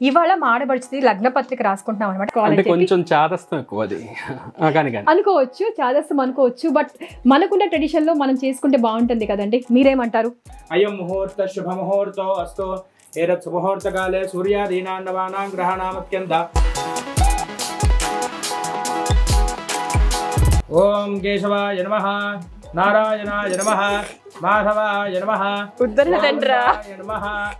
ఇవాళ మా ఆడబడుచుది లగ్న పత్రిక రాసుకుంటున్నాం అనమాట అంటే కొంచెం చాదస్తం ఎక్కువ అది ఆ, కానీ కానీ అనుకోవచ్చు చాదస్తం అనుకోవచ్చు బట్ మనకున్న ట్రెడిషన్ లో మనం చేసుకుంటే బాగుంటుంది కదండి మీరేమంటారు అయం ముహూర్త శుభ ముహూర్తో అస్తు ఏతత్ సుముహూర్తకాలే సూర్యాదీనాన్నవానాం గ్రహాణామత్యంత ఓం కేశవాయ నమ నారాయణాయ నమ మాధవాయ నమ ఉద్ధరణ తండ్రా. నమ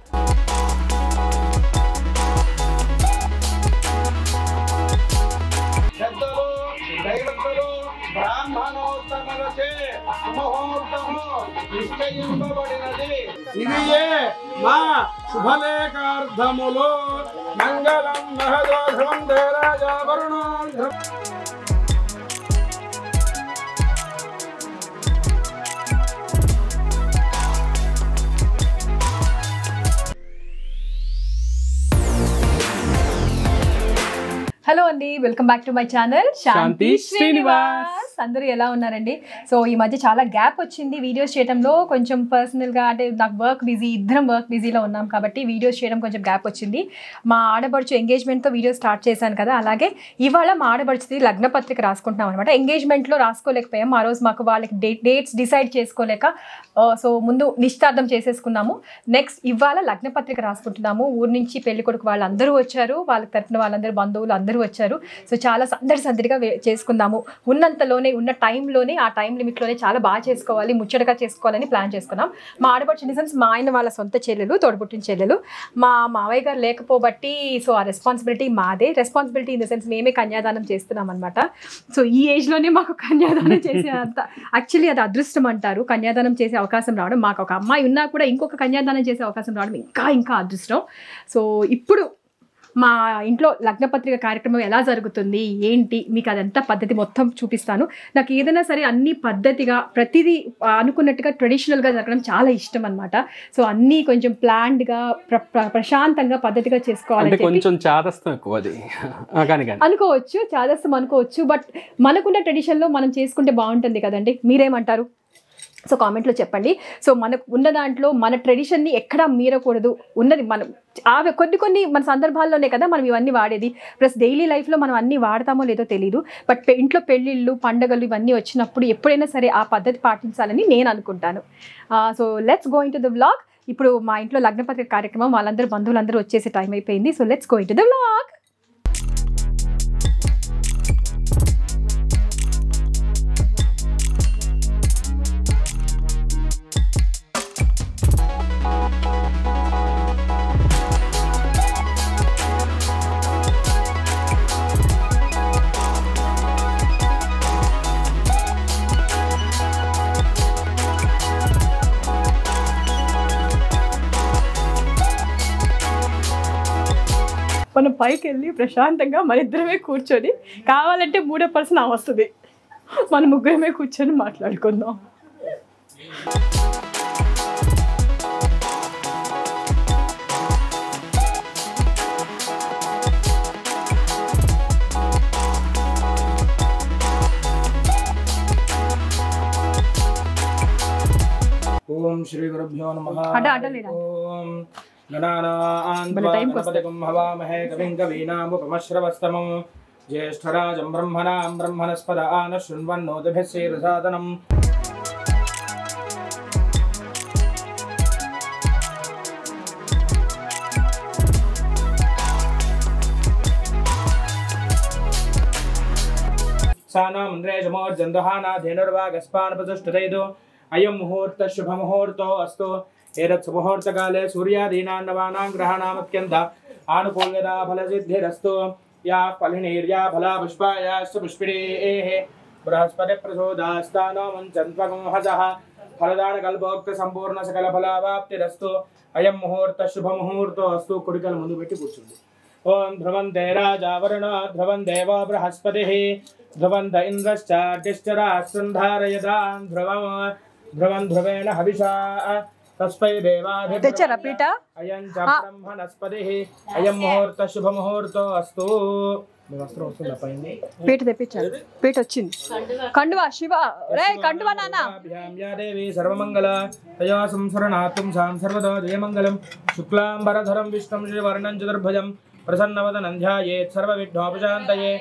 పెద్దలు దైవత్తులు బ్రాహ్మణోత్తములచే సుముహూర్తము నిశ్చయింపబడినది ఇవియే మా శుభలేఖార్థములు మంగళం మహదోషం దేరాజా వరుణో హలో అండి welcome back to my channel Shanti Srinivas. అందరూ ఎలా ఉన్నారండి సో ఈ మధ్య చాలా గ్యాప్ వచ్చింది వీడియోస్ చేయడంలో కొంచెం పర్సనల్ గా అంటే నాకు వర్క్ బిజీ ఇద్దరం వర్క్ బిజీలో ఉన్నాం కాబట్టి వీడియోస్ చేయడం కొంచెం గ్యాప్ వచ్చింది మా ఆడబడుచు ఎంగేజ్మెంట్ తో వీడియో స్టార్ట్ చేశాను కదా అలాగే ఇవాళ మా ఆడబడుచుది లగ్న పత్రిక రాసుకుంటున్నాం అనమాట ఎంగేజ్మెంట్ లో రాసుకోలేకపోయాం ఆ రోజు మాకు వాళ్ళకి డేట్స్ డిసైడ్ చేసుకోలేక సో ముందు నిశ్చితార్థం చేసేసుకున్నాము నెక్స్ట్ ఇవాళ లగ్న పత్రిక రాసుకుంటున్నాము ఊరు నుంచి పెళ్లి కొడుకు వాళ్ళందరూ వచ్చారు వాళ్ళకి తరపున వాళ్ళందరూ బంధువులు అందరూ వచ్చారు సో చాలా సందడి సందడిగా వే- చేసుకుందాము ఉన్నంతలోనే ఉన్న టైంలోనే ఆ టైం లిమిట్లోనే చాలా బాగా చేసుకోవాలి ముచ్చటగా చేసుకోవాలని ప్లాన్ చేసుకున్నాం మా ఆడపడుచు ఇన్ సెన్స్ మా ఆయన వాళ్ళ సొంత చెల్లెలు తోడబుట్టిన చెల్లెలు మా మావయ్య గారు లేకపోబట్టి సో ఆ రెస్పాన్సిబిలిటీ మాదే రెస్పాన్సిబిలిటీ ఇన్ ద సెన్స్ మేమే కన్యాదానం చేస్తున్నాం అనమాట సో ఈ ఏజ్లోనే మాకు కన్యాదానం చేసే అంత యాక్చువల్లీ అది అదృష్టం అంటారు కన్యాదానం చేసే అవకాశం రావడం మాకు ఒక అమ్మాయి ఉన్నా కూడా ఇంకొక కన్యాదానం చేసే అవకాశం రావడం ఇంకా ఇంకా అదృష్టం సో ఇప్పుడు మా ఇంట్లో లగ్నపత్రిక కార్యక్రమం ఎలా జరుగుతుంది ఏంటి మీకు అదంతా పద్ధతి మొత్తం చూపిస్తాను నాకు ఏదైనా సరే అన్ని పద్ధతిగా ప్రతిదీ ఆ, అనుకున్నట్టుగా ట్రెడిషనల్గా జరగడం చాలా ఇష్టం అనమాట సో అన్నీ కొంచెం ప్లాన్డ్గా ప్ర ప్ర- ప్రశాంతంగా పద్ధతిగా అంటే చేసుకోవాలని చెప్పి కొంచెం చాదస్తం ఎక్కువ అది ఆ, కానీ కానీ అనుకోవచ్చు చాదస్తం అనుకోవచ్చు బట్ మనకున్న ట్రెడిషన్లో మనం చేసుకుంటే బాగుంటుంది కదండి మీరేమంటారు సో కామెంట్లో చెప్పండి సో మనకు ఉన్న దాంట్లో మన ట్రెడిషన్ని ఎక్కడా మీరకూడదు ఉన్నది మనం అవి కొన్ని కొన్ని మన సందర్భాల్లోనే కదా మనం ఇవన్నీ వాడేది ప్లస్ డైలీ లైఫ్లో మనం అన్నీ వాడతామో లేదో తెలియదు బట్ పె- ఇంట్లో పెళ్ళిళ్ళు పండగలు ఇవన్నీ వచ్చినప్పుడు ఎప్పుడైనా సరే ఆ పద్ధతి పాటించాలని నేను అనుకుంటాను so let's going to the vlog ఇప్పుడు మా ఇంట్లో లగ్నపత్రిక కార్యక్రమం వాళ్ళందరూ బంధువులందరూ వచ్చేసే టైం అయిపోయింది so let's going to the vlog మనం పైకి వెళ్ళి ప్రశాంతంగా మన ఇద్దరమే కూర్చొని కావాలంటే మూడో పర్సన్ వస్తుంది మన ముగ్గురమే కూర్చొని మాట్లాడుకుందాం ఓం శ్రీ గురుభ్యో నమ అడ్డ, అడ్డ లేరా? ఓం గణానాన్ భలే టైంకి వస్తుంది. గణపతిగం హవామహే కవిం కవీనాముపమశ్రవస్తమం జ్యేష్ఠరాజం బ్రహ్మణాం బ్రహ్మణస్పద ఆన శృణ్వన్నోదభిశ్రీరసాదనం సానామంద్రేజమోర్జందహానాధేనుర్వాగస్పానపతుష్టదైదు అయం ముహూర్త శుభ ముహూర్తో అస్తు ఏతత్ సుముహూర్తకాలే సూర్యాదీనాన్నవానాం గ్రహాణామత్యంత ఆనుకూల్యతా ఫలసిద్ధిరస్తు యా ఫలినీర్యా ఫలా పుష్పాయాశ్చ పుష్పిణేః బృహస్పతి ప్రచోదాస్తానో మంచన్త్వగం హసః ఫలదాన కల్పోక్త సంపూర్ణ సకల ఫలావాప్తిరస్తు అయం ముహూర్త శుభ ముహూర్తో అస్తు కుడికల ముందు పెట్టి కూర్చుంది ఓం ధ్రువంతే రాజావరుణ ధ్రువం దేవో బృహస్పతి ధ్రువంత ఇంద్రశ్చాటిశ్చరాశ్రంధారయతాం ధ్రువం ధ్రువం ధ్రువేణ హవిషా తస్పై దేవాధి తెచ్చారా పీట? అయం చ బ్రహ్మణస్పతి అయం ముహూర్త శుభ ముహూర్తో అస్తు మీ వస్త్రం వస్తుందా పైన పీట తెప్పించాను పీట వచ్చింది కండువా శివ రే కండువా నాన్న అభ్యాం యా దేవి సర్వమంగళ తయా సంసరణాతుం సాం సర్వదా జయమంగళం శుక్లాంబరధరం విష్ణుం శ్రీవర్ణం చతుర్భుజం प्रसन्नवदनं ध्यायेत् सर्वविघ्नोपशान्तये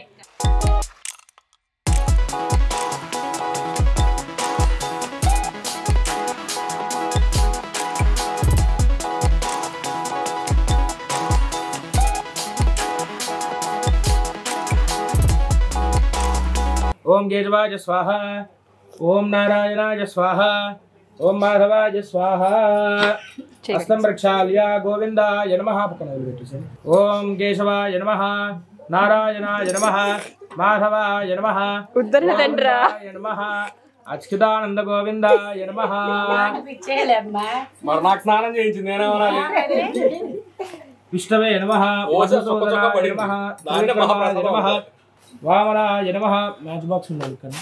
ఓం కేశవాయ స్వాహ ఓం నారాయణాయ స్వాహ ఓం మాధవాయ స్వాహ హస్తం ప్రక్షాళ్య గోవిందాయ నమ పక్కన వదిలిపెట్టేసేయండి. ఓం కేశవాయ నమ నారాయణాయ నమ మాధవాయ నమ ఉద్ధరణ తండ్రా. నమ అచ్యుతానంద గోవిందాయ నమ మరి నాకు స్నానం చేయించింది నేనేమనాలి విష్ణవే నమ ఓస సొక్క సొక్క పడింది. నమ దాంట్లో మహాప్రసాదం నమ వామనాయ నమ మ్యాచ్ బాక్స్ ఉండాలి ఇక్కడ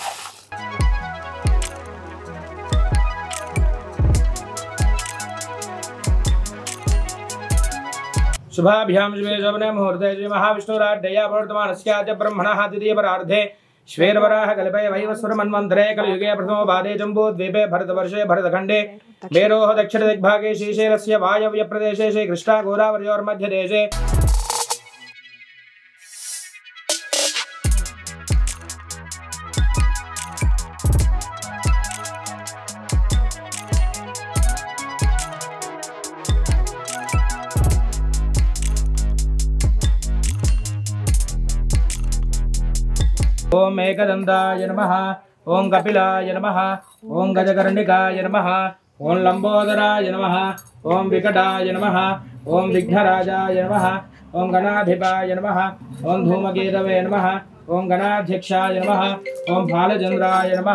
शुभाभ्यां शुभे शोभने मुहूर्ते श्री महाविष्णुराड्डया प्रवर्तमानस्याद्य ब्रह्मणः द्वितीयपरार्धे श्वेरवराह कल्पे वैवस्वरमन्वन्तरे कलियुगे प्रथमोपादे जम्बूद्वीपे भरतवर्षे भरतखण्डे मेरोः दक्षिणदिग्भागे श्रीशैलस्य वायव्यप्रदेशे श्रीकृष्णागोदावर्योर्मध्यदेशे ఓం ఏకదంతాయ నమ ఓం కపిలాయ నమ ఓం గజకర్ణికాయ నమ ఓం లంబోదరాయ నమ ఓం వికటాయ నమ ఓం విఘ్నరాజాయ నమ ఓం గణాధిపాయ నమ ఓం ధూమకేతవే నమ ఓం గణాధ్యక్షాయ నమ ఓం బాలచంద్రాయ నమ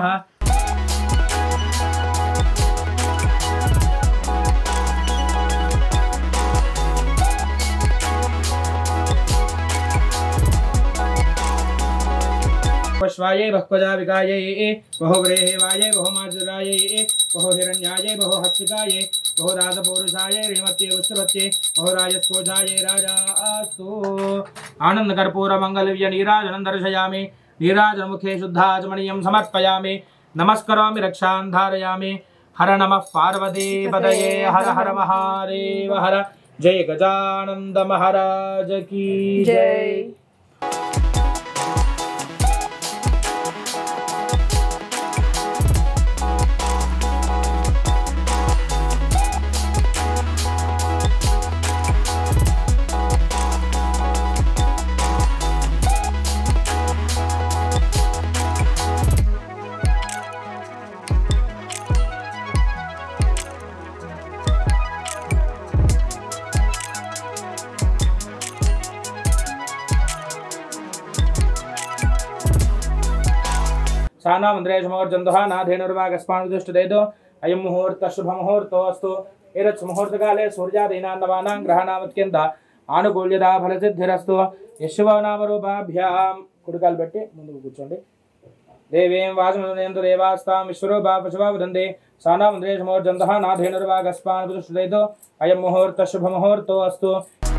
श्वायै बह्वजाविकायै बहुव्रेहे वायै बहुमाजुरायै बहुहिरण्यायै बहुहस्तिकायै बहुराजपौरुषायै ह्रीमत्यै पुष्पत्यै बहुराजस्कोषायै राजास्तु आनन्दकर्पूरमङ्गलव्य नीराजनं दर्शयामि नीराजनमुखे शुद्धाचमणीयं समर्पयामि नमस्करोमि रक्षां धारयामि हर नमः पार्वतीपदये हर हर महादेव हर जय गजानन्द महाराज की जय साना मन्त्रेशमोर्जन्तः नाधेनुर्वागस्मानुदुष्टदेतो अयं मुहूर्तः शुभमुहूर्तोऽस्तु एतत् मुहूर्तकाले सूर्यादीनां नवानां ग्रहाणामत्यन्त ఆనుకూల్యతా ఫలసిద్ధిరస్తు యశుభనామరూపాభ్యాం కుడికాలు పెట్టి ముందుకు కూర్చోండి దేవీం వాసమంతు దేవాస్తాం విశ్వరూపా పశువా వదంతి సానామంత్రేషమోర్జంతః నాధేనుర్వాగస్మాన్ పురుషుదైతో అయం ముహూర్త శుభముహూర్తో అస్తు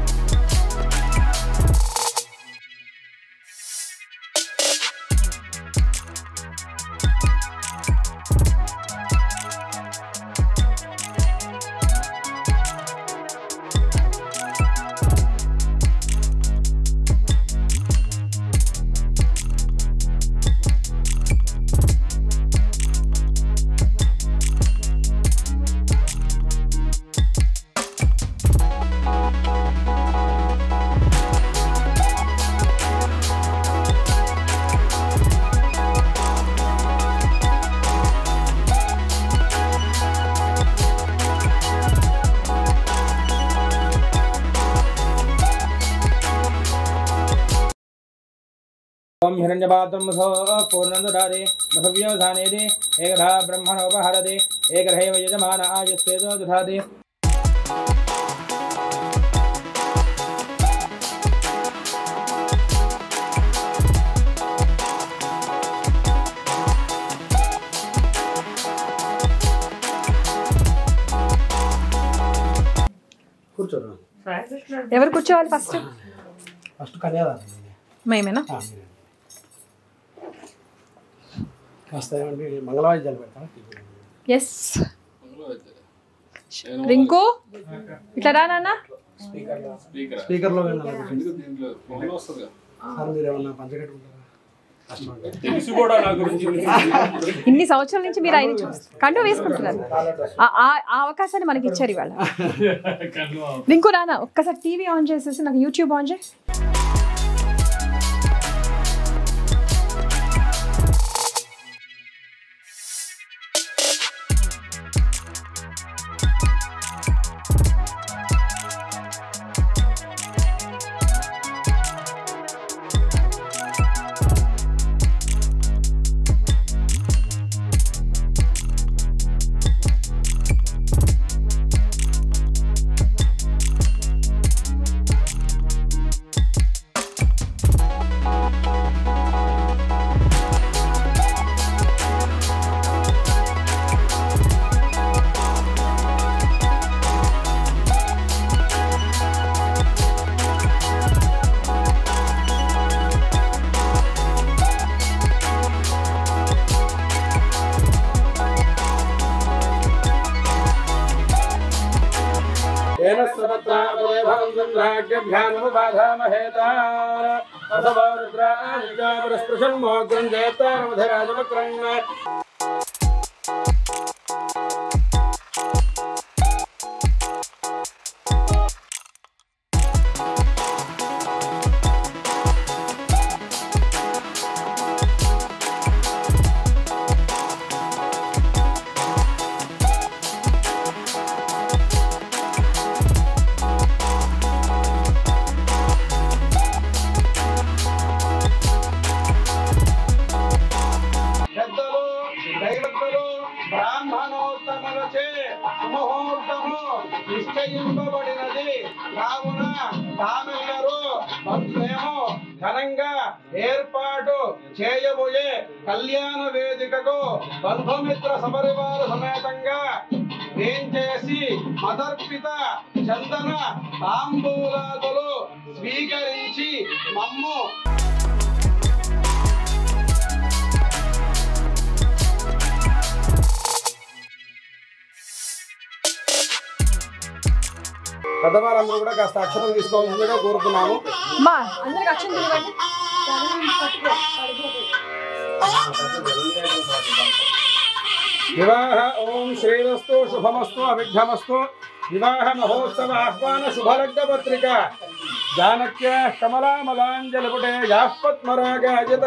ఓం హిరణ్యపాత్రం ముసో పూర్ణందురాదే మధవ్యోధానేది ఏకధా బ్రహ్మణోపహరదే ఏకధైవ యజమాన ఆయస్వేదో దుధాదే కూర్చోరు ఎవరు కూర్చోవాలి ఫస్ట్ ఫస్ట్ కన్యాదా మేమేనా కాస్త ఏమంటే మంగళవాద్యాలు పెడతాను ఎస్ రింకు ఇట్లా రా నాన్న స్పీకర్లో స్పీకర్ స్పీకర్లో విన్నాను ఎందుకు దీంట్లో ఫోన్లో వస్తుంది కదా. సార్ మీరు ఏమన్నా పంచగట్టుకుంటారా కష్టం అంటే తెలిసి కూడా నా గురించి ఇన్ని సంవత్సరాల నుంచి మీరు ఆయన చూస్తారు కండు వేసుకుంటున్నారు ఆ- ఆ- ఆ అవకాశాన్ని మనకి ఇచ్చారు ఇవాళ ఇంకో రానా ఒక్కసారి టీవీ ఆన్ చేసేసి నాకు యూట్యూబ్ ఆన్ చేయి येन सर्वत्रापदेभं चन्द्राग्यभ्यानमुपाधामहेतार अथवा रुद्रादित्यापरस्पृशन्मोग्रं जयतारमधराजमक्रन् పెద్దలు దైవజ్ఞులు బ్రాహ్మణోత్తములచే సుముహూర్తము నిశ్చయింపబడినది కావున తామెల్లరూ మేము ఘనంగా ఏర్పాటు చేయబోయే కళ్యాణ వేదికకు బంధుమిత్ర సపరివార సమేతంగా వేంచేసి మదర్పిత చందన తాంబూలాదులు స్వీకరించి మమ్ము పెద్దవాళ్ళందరూ కూడా కాస్త అక్షరం తీసుకోవాల్సిందిగా కోరుతున్నాము మా అందరికి అక్షం తెలియండి వివాహ ఓం శ్రీరస్తు శుభమస్తు అవిఘ్నమస్తు వివాహ మహోత్సవ ఆహ్వాన శుభలగ్న పత్రిక జానక్య కమలామలాంజలిపుటే యాః పద్మరాగాజిత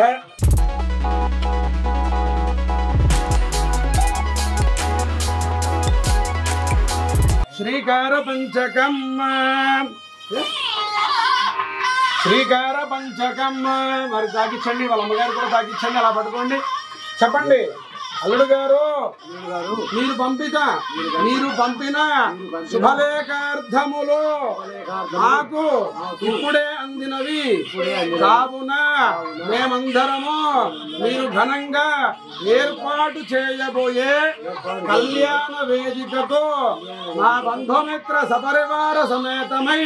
శ్రీకార పంచకం శ్రీకార పంచకం మరి తాకిచ్చండి వాళ్ళ అమ్మగారు కూడా తాకిచ్చండి అలా పట్టుకోండి చెప్పండి అల్లుడు గారు మీరు పంపిత మీరు పంపిన శుభలేఖార్థములు నాకు ఇప్పుడే అందినవి కావున మేమందరము మీరు ఘనంగా ఏర్పాటు చేయబోయే కళ్యాణ వేదికకు మా బంధుమిత్ర సపరివార సమేతమై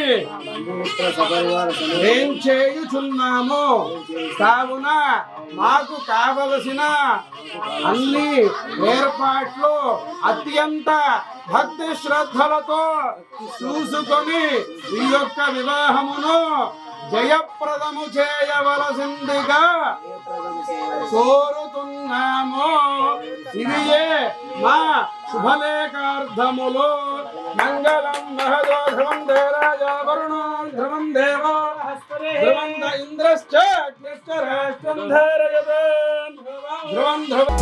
ఏం చేయుచున్నాము కావున మాకు కావలసిన అన్ని ఏర్పాట్లు అత్యంత భక్తి శ్రద్ధలతో చూసుకొని ఈ యొక్క వివాహమును జయప్రదము చేయవలసిందిగా కోరుతున్నాము ఇవియే మా శుభలేఖార్థములు మంగళం మహదో ధ్రువం దేరాజా వరుణో ధ్రువం దేవో ధ్రువం ద ఇంద్రశ్చ అగ్నిశ్చ రాష్ట్రం ధారయతే ధ్రువం ధ్రువం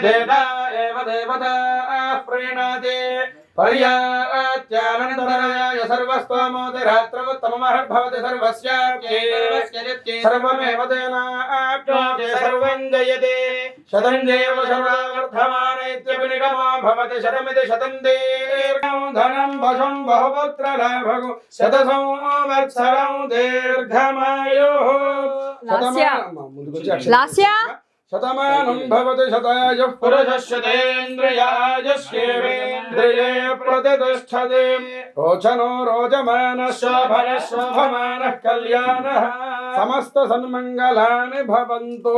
देवा एव देवता प्रीणाति पर्यात्यानन्तराय सर्वस्त्वमोतिरात्रमुत्तममहद्भवति सर्वस्याप्ये सर्वमेव तेनाप्नोति सर्वं जयते शतं देव सर्ववर्धमान इत्यपि निगमो भवति शतमिति शतं दीर्घं धनं वशं बहुपुत्रलाभगु शतसंवत्सरं दीर्घमायुः లాస్య. ముందుకు వచ్చి అక్షరం లాస్య శతమానం భవతి శతాయ పురుషశతేంద్రియాయస్యేంద్రియే ప్రతిష్టతే రోచనో రోచమాన శోభన శోభమాన కళ్యాణ సమస్త సన్మంగళాని భవంతు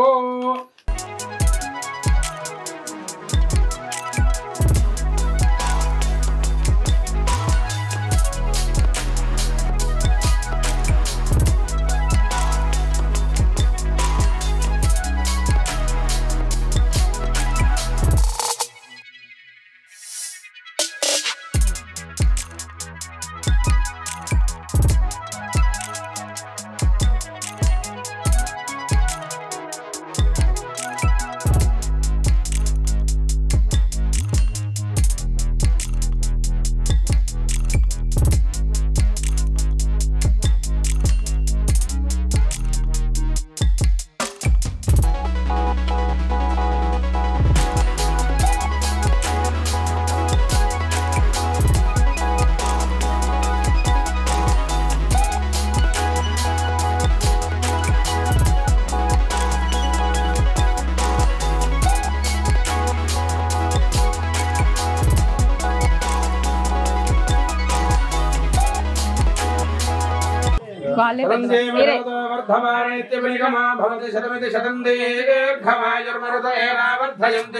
వాళ్ళే శతం పెద్దవాళ్ళు. మీరే. వర్ధమానేత్యపనిగమా భవతి శతమితి శతం దీర్ఘమాయుర్మరుత ఏనావర్ధయంతి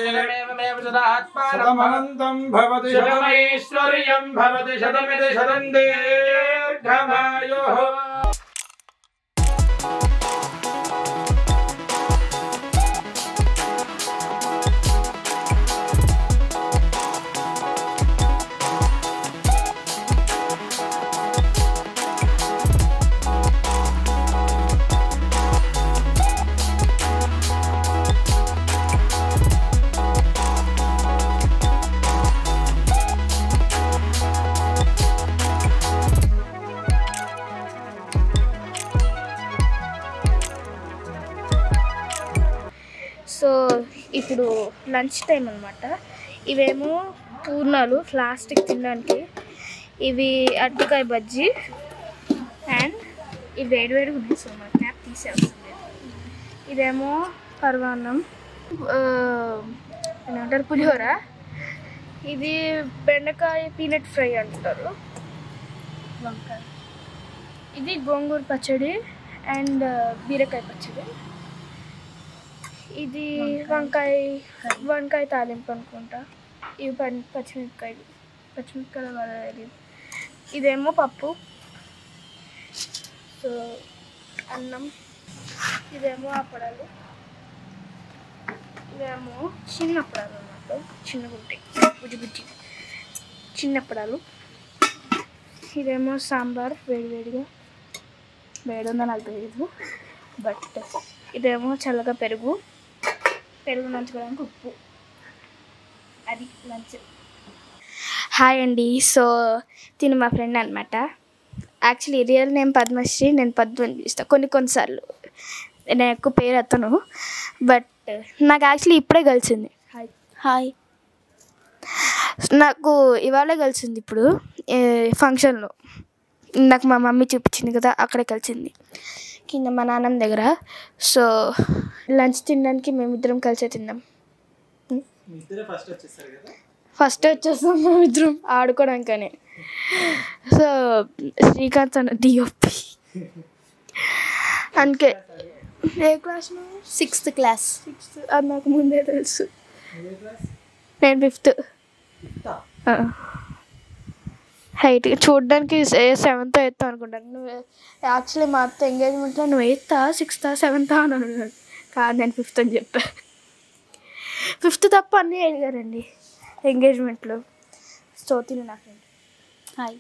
శతమనంతం భవతి శతమైశ్వర్యం భవతి శతమితి శతం దీర్ఘమాయుః సో ఇప్పుడు లంచ్ టైం అనమాట ఇవేమో పూర్ణాలు ప్లాస్టిక్ తినడానికి ఇవి అరటికాయ బజ్జీ అండ్ ఇవి వేడివేడిగా ఉన్నాయి సో మన క్యాప్ తీసేస్తుంది ఇదేమో పర్వాన్నం ఆ, ఏమంటారు పులిహోర ఇది బెండకాయ పీనట్ ఫ్రై అంటారు వంకాయ ఇది గోంగూర పచ్చడి అండ్ బీరకాయ పచ్చడి ఇది వంకాయ వంకాయ తాలింపు అనుకుంటా ఇవి పన్ పచ్చిమిరపకాయలు పచ్చిమిరపకాయలు వదలేదు ఇదేమో పప్పు సో అన్నం ఇదేమో అప్పడాలు ఇదేమో చిన్న అప్పడాలు అన్నమాట చిన్నగా ఉంటాయి బుజ్జి బుజ్జి చిన్న అప్పడాలు ఇదేమో సాంబార్ వేడివేడిగా వేడి ఉందో నాకు తెలియదు బట్ ఇదేమో చల్లగా పెరుగు పెరుగు నంచుకోవడానికి ఉప్పు అది లంచ్ హాయ్ అండి సో తిను మా ఫ్రెండ్ అనమాట యాక్చువల్లీ రియల్ నేమ్ పద్మశ్రీ నేను పద్మ అని పిలుస్తాను కొన్ని కొన్నిసార్లు నేను ఎక్కువ పేరు ఎత్తను బట్ నాకు యాక్చువల్లీ ఇప్పుడే కలిసింది హాయ్ హాయ్ నాకు ఇవాళే కలిసింది ఇప్పుడు ఏ, ఫంక్షన్లో నాకు మా మమ్మీ చూపించింది కదా అక్కడే కలిసింది కింద మా నాన్నమ్మ దగ్గర సో లంచ్ తినడానికి మేమిద్దరం కలిసే తిన్నాం ఫస్ట్ వచ్చేస్తాం మేమిద్దరం ఆడుకోవడానికని సో శ్రీకాంత్ అన్న డిఓపి అందుకే ఏ క్లాస్ సిక్స్త్ క్లాస్ సిక్స్త్ అది నాకు ముందే తెలుసు నేను ఫిఫ్త్ హైట్ చూడడానికి సెవెంత్ ఎయిత్ అనుకుంటాను నువ్వు యాక్చువల్లీ మా అత్త ఎంగేజ్మెంట్లో నువ్వు ఎయితా సిక్స్తా సెవెంతా అని అన్నాడు కాదు నేను ఫిఫ్త్ అని చెప్పా ఫిఫ్త్ తప్ప అన్నీ అడిగారండి ఎంగేజ్మెంట్లో సో తిను నా friend hi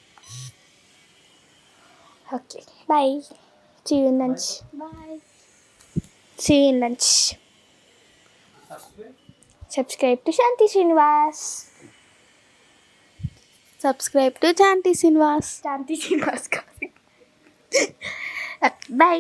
okay bye see you lunch bye see you lunch subscribe to Shanti Srinivas subscribe to Shanti Srinivas Shanti Srinivas bye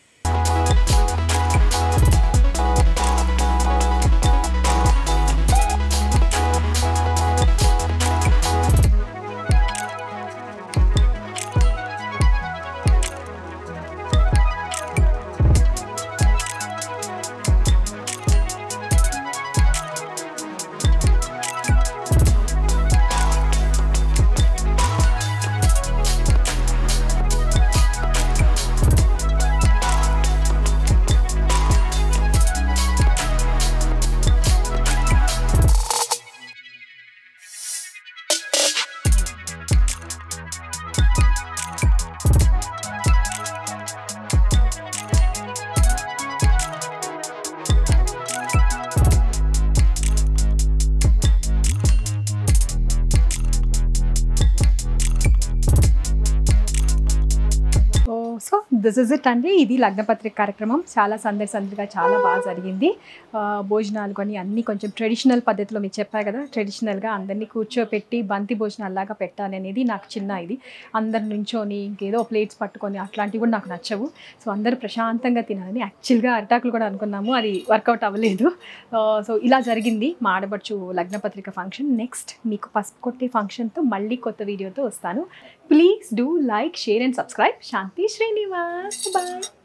ఓ సో దిస్ ఇస్ ఇట్ అండి ఇది లగ్నపత్రిక కార్యక్రమం చాలా సందడి సందడిగా చాలా బాగా జరిగింది ఆ, భోజనాలు కానీ అన్నీ కొంచెం ట్రెడిషనల్ పద్ధతిలో మీకు చెప్పా కదా ట్రెడిషనల్గా అందరినీ కూర్చోపెట్టి బంతి భోజనాలు లాగా పెట్టాలి అనేది నాకు చిన్న ఇది అందరు నుంచొని ఇంకేదో ప్లేట్స్ పట్టుకొని అట్లాంటివి కూడా నాకు నచ్చవు సో అందరూ ప్రశాంతంగా తినాలని యాక్చువల్గా అరిటాకులు కూడా అనుకున్నాము అది వర్కౌట్ అవ్వలేదు ఆ, సో ఇలా జరిగింది మా ఆడబడుచు లగ్నపత్రిక ఫంక్షన్ నెక్స్ట్ మీకు పసుపు కొట్టే ఫంక్షన్తో మళ్ళీ కొత్త వీడియోతో వస్తాను please do like share and subscribe Shanti Srinivas bye